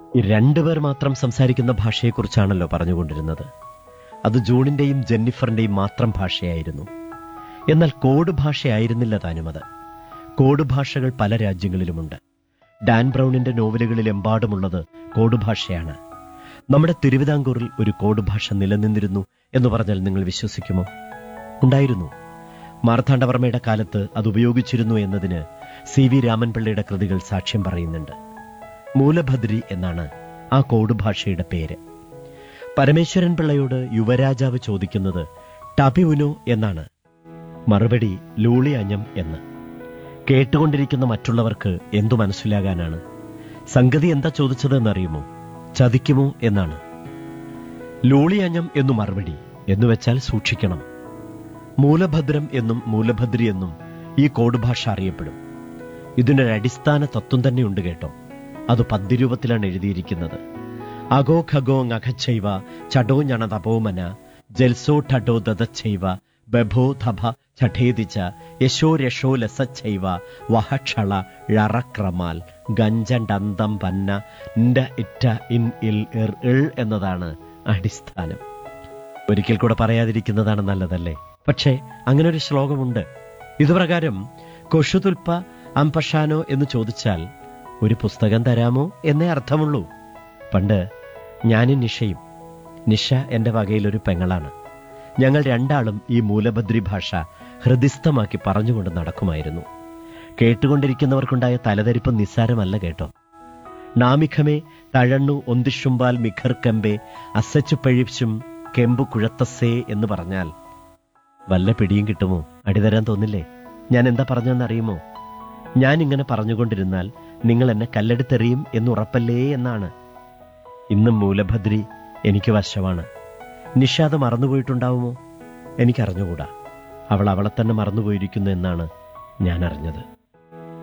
രണ്ടുപേർ മാത്രം സംസാരിക്കുന്ന ഭാഷയെക്കുറിച്ചാണല്ലോ പറഞ്ഞുകൊണ്ടിരുന്നത് അത് ജൂണിന്റെയും ജെന്നിഫറിന്റെയും മാത്രം ഭാഷയായിരുന്നു എന്നാൽ കോഡ് ഭാഷയായിരുന്നില്ല താനും അത് കോഡ് ഭാഷകൾ പല രാജ്യങ്ങളിലുമുണ്ട് ഡാൻ ബ്രൗണിന്റെ നോവലുകളിൽ എമ്പാടുമുള്ളത് കോഡ് ഭാഷയാണ് നമ്മുടെ തിരുവിതാംകൂറിൽ ഒരു കോഡ് ഭാഷ നിലനിന്നിരുന്നു എന്ന് പറഞ്ഞാൽ നിങ്ങൾ വിശ്വസിക്കുമോ ഉണ്ടായിരുന്നു മാർത്താണ്ഡവർമ്മയുടെ കാലത്ത് അത് ഉപയോഗിച്ചിരുന്നു എന്നതിന് സി വി രാമൻപിള്ളയുടെ കൃതികൾ സാക്ഷ്യം പറയുന്നുണ്ട് മൂലഭദ്രി എന്നാണ് ആ കോഡ് ഭാഷയുടെ പേര് പരമേശ്വരൻ പിള്ളയോട് യുവരാജാവ് ചോദിക്കുന്നത് ടപിഉനോ എന്നാണ് മറുപടി ലൂളിയഞ്ഞം എന്ന് കേട്ടുകൊണ്ടിരിക്കുന്ന മറ്റുള്ളവർക്ക് എന്തു മനസ്സിലാകാനാണ് സംഗതി എന്താ ചോദിച്ചതെന്നറിയുമോ ചതിക്കുമോ എന്നാണ് ലൂളിയഞ്ഞം എന്നു മറുപടി എന്നുവെച്ചാൽ സൂക്ഷിക്കണം മൂലഭദ്രം എന്നും മൂലഭദ്രി എന്നും ഈ കോഡ് ഭാഷ അറിയപ്പെടും ഇതിനൊരു അടിസ്ഥാന തത്വം തന്നെയുണ്ട് കേട്ടോ അത് പദ്യരൂപത്തിലാണ് എഴുതിയിരിക്കുന്നത് അഗോ ഖഗോ ngഖച്ചൈവ ചടോ ഞണ തപോമന ജൽസോ ഠഡോ ദദച്ചൈവ ബഭോ ധഭ ചഠേതിച്ച യശോ രഷോ ലസച്ചൈവ വഹക്ഷള ഴറക്രമാൽ ഗഞ്ചണ്ടന്തം പന്ന ണ്ട ഇറ്റ ഇൻ ഇൽ ഇർ ഇൾ എന്നതാണ് അടിസ്ഥാനം ഒരിക്കൽ കൂടെ പറയാതിരിക്കുന്നതാണ് നല്ലതല്ലേ പക്ഷേ അങ്ങനെ ഒരു ശ്ലോകമുണ്ട് ഇതുപ്രകാരം കൊഷുതുൽപ്പ അംപഷാനോ എന്ന് ചോദിച്ചാൽ ഒരു പുസ്തകം തരാമോ എന്നേ അർത്ഥമുള്ളൂ പണ്ട് ഞാനും നിഷയും നിഷ എന്റെ വകയിലൊരു പെങ്ങളാണ് ഞങ്ങൾ രണ്ടാളും ഈ മൂലഭദ്രി ഭാഷ ഹൃദിസ്ഥമാക്കി പറഞ്ഞുകൊണ്ട് നടക്കുമായിരുന്നു കേട്ടുകൊണ്ടിരിക്കുന്നവർക്കുണ്ടായ തലതെരിപ്പ് നിസ്സാരമല്ല കേട്ടോ നാമിഖമേ തഴണ്ണു ഒന്തിഷുമ്പാൽ മിഖർ കെമ്പെ അസച്ചു പഴിച്ചും കെമ്പു കുഴത്തസേ എന്ന് പറഞ്ഞാൽ വല്ല പിടിയും കിട്ടുമോ അടിതരാൻ തോന്നില്ലേ ഞാൻ എന്താ പറഞ്ഞതെന്നറിയുമോ ഞാൻ ഇങ്ങനെ പറഞ്ഞുകൊണ്ടിരുന്നാൽ നിങ്ങൾ എന്നെ കല്ലെടുത്തെറിയും എന്നുറപ്പല്ലേ എന്നാണ് ഇന്നും മൂലഭദ്രി എനിക്ക് വശമാണ് നിഷാദ് മറന്നുപോയിട്ടുണ്ടാവുമോ എനിക്കറിഞ്ഞുകൂടാ അവൾ അവളെ തന്നെ മറന്നുപോയിരിക്കുന്നു എന്നാണ് ഞാൻ അറിഞ്ഞത്